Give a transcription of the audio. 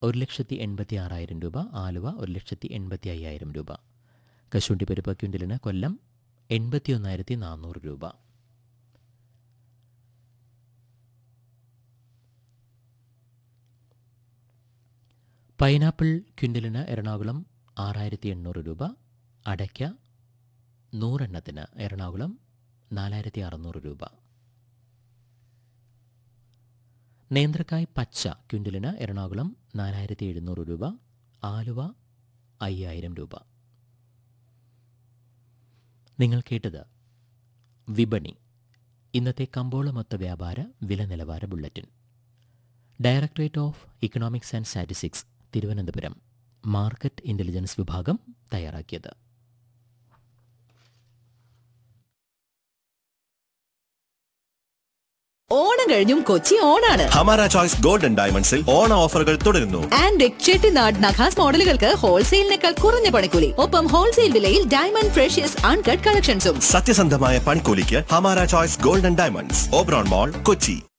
ഒരു ലക്ഷത്തി എൺപത്തി ആറായിരം രൂപ ആലുവ ഒരു ലക്ഷത്തി എൺപത്തി അയ്യായിരം രൂപ കശുവണ്ടി പരിപ്പ് ക്വിൻ്റലിന് കൊല്ലം എൺപത്തി ഒന്നായിരത്തി നാനൂറ് രൂപ പൈനാപ്പിൾ ക്വിൻ്റലിന് എറണാകുളം ആറായിരത്തി എണ്ണൂറ് രൂപ അടയ്ക്ക നൂറെണ്ണത്തിന് എറണാകുളം നാലായിരത്തി അറുന്നൂറ് രൂപ നേന്ത്രക്കായ് പച്ച ക്വിൻ്റലിന് എറണാകുളം നാലായിരത്തി എഴുന്നൂറ് രൂപ ആലുവ അയ്യായിരം രൂപ നിങ്ങൾ കേട്ടത് വിപണി ഇന്നത്തെ കമ്പോള മൊത്ത വ്യാപാര വില നിലവാര bulletin directorate of economics and statistics Thiruvananthapuram market intelligence വിഭാഗം തയ്യാറാക്കിയത് ഓണം കഴിഞ്ഞും കൊച്ചി ഓണാണ് ഹമാര ചോയ്സ് ഗോൾഡൻ ഡയമണ്ട്സിൽ ഓണ ഓഫറുകൾ തുടരുന്നു ആൻഡ് ചെട്ടിനാട് നഖാസ് മോഡലുകൾക്ക് ഹോൾസെയിലിനേക്കാൾ കുറഞ്ഞ പണിക്കൂലി ഒപ്പം ഹോൾസെയിൽ വിലയിൽ ഡയമണ്ട് ഫ്രഷ്യസ് അൺകട്ട് കളക്ഷൻസും സത്യസന്ധമായ പണിക്കൂലിക്ക് Hamara choice golden diamonds Oberon mall Kochi